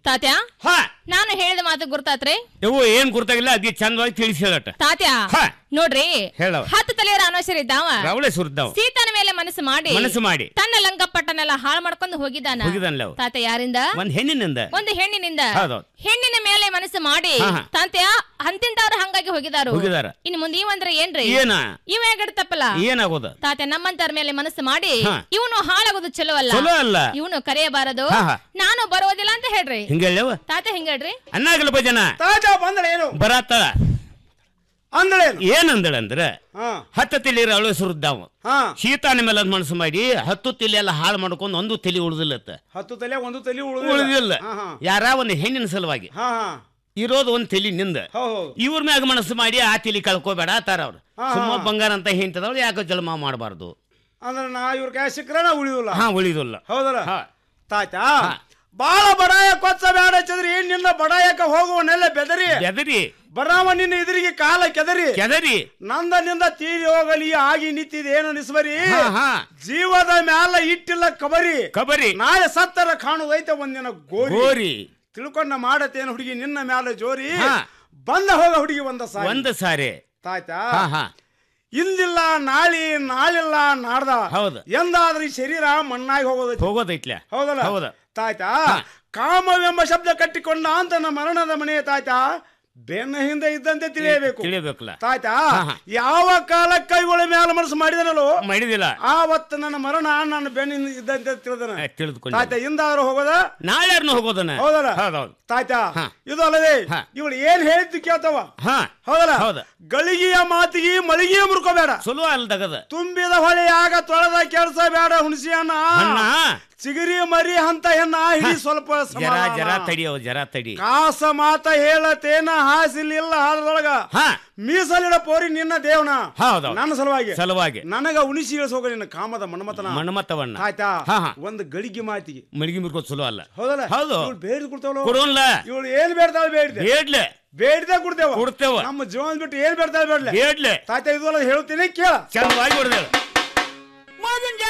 ತಾತ್ಯ ಹಾ ನಾನು ಹೇಳಿದ ಮಾತು ಗುರ್ತಾತ್ರಿ ಇವು ಏನ್ ಗುರ್ತಾಗಿಲ್ಲ ಅದೇ ಚಂದವಾಗಿ ತಿಳಿಸಿ ಹೇಳಟ ತಾತ್ಯ ಹಾ. ನೋಡ್ರಿ ಹೇಳವ. ಹತ್ತು ತಲೆಯರ ಅನವಶ್ಯರ ಇದ್ದಾವ ರವಳೆ ಸುರಿದ್ದಾವ ಸೀತನ ಮೇಲೆ ಮನಸ್ಸು ಮಾಡಿ ಮನಸ್ಸು ಮಾಡಿ ತನ್ನ ಲಂಗಪಟ್ಟನೆಲ್ಲ ಹಾಳು ಮಾಡ್ಕೊಂಡು ಹೋಗಿದ್ದಾನ ಹೋಗಿದಾನಲ್ಲ ಅವ. ತಾತ ಯಾರಿಂದ ಒಂದ್ ಹೆಣ್ಣಿನಿಂದ ಒಂದು ಹೆಣ್ಣಿನಿಂದ ಹೌದೌದು. ಹೆಣ್ಣಿನ ಮೇಲೆ ಮನಸ್ಸು ಮಾಡಿ ಹಾ, ಹಾ. ತಾತ್ಯ ಅಂತಿಂದವ್ರು ಹಂಗಾಗಿ ಹೋಗಿದಾರು ಹೋಗಿದಾರ. ಇನ್ನು ಮುಂದೆ ಇವಂದ್ರೆ ಏನ್ರಿ ಏನ ಇವ ತಪ್ಪಲ್ಲ ಏನಾಗೋದ ತಾತ ನಮ್ಮಂತರ ಮೇಲೆ ಮನಸ್ಸು ಮಾಡಿ ಹಾ. ಇವನು ಹಾಳಾಗೋದು ಚಲೋ ಅಲ್ಲ ಚಲೋ ಅಲ್ಲ ಇವನು ಕರೆಯಬಾರದು ಹಾ, ಹಾ. ನಾನು ಬರೋದಿಲ್ಲ ಅಂತ ಹೇಳ್ರಿ ಹಿಂಗೇಳವ ತಾತ ಹಿಂಗೇಳ್ರಿ ಅನ್ನಾಗಲ್ಲ ಭಜನ ತಾಜಾ ಬಂದ್ರೆ ಏನು ಬರಾತಳ ಅಂದಳೇನು ಏನಂದಳಂದ್ರ ಹಾ ಹತ್ತು ತಿಳಿ ರವಳೆ ಸುರಿದ್ದಾವ ಹಾ ಶೀತಾನ ಮೇಲೆ ಅದ್ ಮನಸ್ಸು ಮಾಡಿ ಹತ್ತು ತಿಳಿ ಎಲ್ಲ ಹಾಳು ಮಾಡ್ಕೊಂಡು ಒಂದು ತಲಿ ಉಳಿದಿಲ್ಲತ್ತ ಹತ್ತು ತಲೆ ಒಂದು ತಲೆ ಉಳಿದಿಲ್ಲ ಉಳಿದಿಲ್ಲ ಹಾ ಹಾ ಯಾರ ಒಂದು ಹೆಣ್ಣಿನ ಸಲುವಾಗಿ ಹಾ ಹಾ ಇರೋದು ಒಂದ್ ತಲಿ ನಿಂದ ಹೌದು ಹೌದು ಇವ್ರ ಮ್ಯಾಗ ಮನಸ್ಸು ಮಾಡಿ ಆ ತಿಲಿ ಕಳ್ಕೋಬೇಡ ತಾರ ಅವ್ರು ಹಾ, ಸುಮ್ಮ ಹಾ. ಬಂಗಾರ ಅಂತ ಹಿಂತದವ್ರು ಯಾಕೆ ಜನ್ಮ ಮಾಡಬಾರ್ದು ಅಂದ್ರೆ ನಾ ಇವ್ರ ಕೈ ಸಿಕ್ಕ್ರೆ ನಾ ಉಳಿಯುಲ್ಲ ಹಾ ಉಳಿದಿಲ್ಲ ಹೌದಲ್ಲ ಹಾ. ತಾಯ್ತಾ ಹಾ. ಬಾಳ ಬಡಾಯ ಕೊಚ್ಚ ಬೇಡ ಚದ್ರಿ ಏನ್ ನಿನ್ನ ಬಡಾಯಕ ಹೋಗುವನೆಲ್ಲ ಬೆದರಿ ಬೆದರಿ ಬರಾವ ನಿನ್ನ ಎದುರಿಗೆ ಕಾಲ ಕೆದರಿ ಕೆದರಿ ನಂದ ನಿಂದ ತೀರಿ ಹೋಗಲಿ ಆಗಿ ನಿಂತಿದೆ ಏನು ನಿಸ್ಬರಿ ಹಾ, ಹಾ. ಜೀವದ ಮ್ಯಾಲ ಇಟ್ಟಿಲ್ಲ ಕಬರಿ ಕಬರಿ ನಾಳೆ ಸತ್ತರ ಕಾಣುದೈತೆ ಒಂದಿನ ಗೋರಿ ಗೋರಿ ತಿಳ್ಕೊಂಡ ಮಾಡತೇನು ಹುಡುಗಿ ನಿನ್ನ ಮ್ಯಾಲ ಜೋರಿ ಹಾ. ಬಂದ ಹೋಗ ಹುಡುಗಿ ಒಂದ ಸಾರಿ ಒಂದ್ ಸಾರಿ ತಾಯ್ತಾ ಹಾ ಹಾ ಇಂದಿಲ್ಲ ನಾಳಿ ನಾಳಿಲ್ಲ ನಾಡ್ದ ಹೌದು. ಎಂದಾದ್ರೂ ಈ ಶರೀರ ಮಣ್ಣಾಗಿ ಹೋಗೋದೈತಿ ಹೋಗೋದೈತ್ಲ ಹೌದಲ್ಲ ಹೌದ ತಾಯ್ತಾ ಕಾಮವೆಂಬ ಶಬ್ದ ಕಟ್ಟಿಕೊಂಡ ಅಂತ ನಮ್ಮ ಮರಣದ ಮನೆ ತಾಯ್ತಾ ಬೆನ್ನ ಹಿಂದೆ ಇದ್ದಂತೆ ತಿಳಿಯಬೇಕು ತಿಳಿಬೇಕಲ್ಲ ತಾಯ್ತಾ ಹಾ, ಹಾ. ಯಾವ ಕಾಲಕ್ಕೆ ಕೈಗಳ ಮೇಲೆ ಮನಸ್ಸು ಮಾಡಿದನಲ್ಲೋ ಮಾಡಿದಿಲ್ಲ ಆವತ್ತು ನನ್ನ ಮರಣ ನನ್ನ ಬೆನ್ನಿಂದ ಇದ್ದಂತೆ ತಿಳಿದನ ಏ, ತಿಳಿದುಕೊಂಡೆ ತಾಯ್ತಾ ಇಂದಾದ್ರೂ ಹೋಗೋದ ನಾಳ್ಯಾರ್ನು ಹೋಗೋದನ ಹೌದಲ್ಲ ಹೌದೌದು ತಾಯ್ತಾ ಹಾ. ಇದು ಅಲ್ಲದೆ ಹಾ. ಇವಳು ಏನ್ ಹೇಳಿದ್ದು ಕೇಳ್ತಾವ ಹಾ ಹೌದಲ್ಲ ಹೌದ. ಗಳಿಗೆಯ ಮಾತಿಗೆ ಮಳಿಗೆಯ ಮುರ್ಕೋಬೇಡ ಚಲೋ ಅಲ್ದಗದ ತುಂಬಿದ ಹೊಳೆಯಾಗ ತೊಳೆದ ಕೆಲಸ ಬೇಡ ಹುಣಸಿ ಅನ್ನ ಅಣ್ಣ ಚಿಗರಿ ಮರಿ ಅಂತ ಹೆಣ್ಣ ಹಿಡಿ ಸ್ವಲ್ಪ ಜರ ಸಮಾಧಾನ. ಜರ ತಡಿಯೋ ಜರ ತಡಿ ಕಾಸ ಮಾತ ಹೇಳತೇನ ಹಾಸಿಲಿಲ್ಲ ಹಾಲದೊಳಗ ಹಾ ಮೀಸಲಿಡ ಪೋರಿ ನಿನ್ನ ದೇವನ ಹೌದೌದು. ನನ್ನ ಸಲುವಾಗಿ ಸಲುವಾಗಿ ನನಗ ಉಣಿಸಿ ಇಳಿಸೋಗ ನಿನ್ನ ಕಾಮದ ಮನ್ಮತನ ಮಣ್ಣಮತ್ತವಣ್ಣ ಆಯ್ತಾ ಹಾ, ಹಾ. ಒಂದು ಗಳಿಗೆ ಮಾತಿಗೆ ಮಳಿಗೆ ಮಿರ್ಕೋ ಚಲೋ ಅಲ್ಲ ಹೌದಲ್ಲ ಹೌದು. ಇವಳು ಬೇಡಿದ್ ಕೊಡ್ತಾವಲ್ಲ ಕೊಡೋನ್ಲ ಇವಳು ಏನ್ ಬೇಡ್ತಾಳೆ ಬೇಡಿದೆ ಬೇಡ್ಲೆ ಬೇಡಿದೆ ಕೊಡ್ತೇವ ಕೊಡ್ತೇವ. ನಮ್ಮ ಜೀವನ ಬಿಟ್ಟು ಏನ್ ಬೇಡ್ತಾಳೆ ಬೇಡ್ಲೆ ಬೇಡ್ಲೆ ತಾಯ್ತಾ ಇದು ಅಲ್ಲ ಹೇಳ್ತೀನಿ ಕೇಳ ಚಂದವಾಗಿ ಹೊಡೆದೇಳು ಮಾದಿಂಜ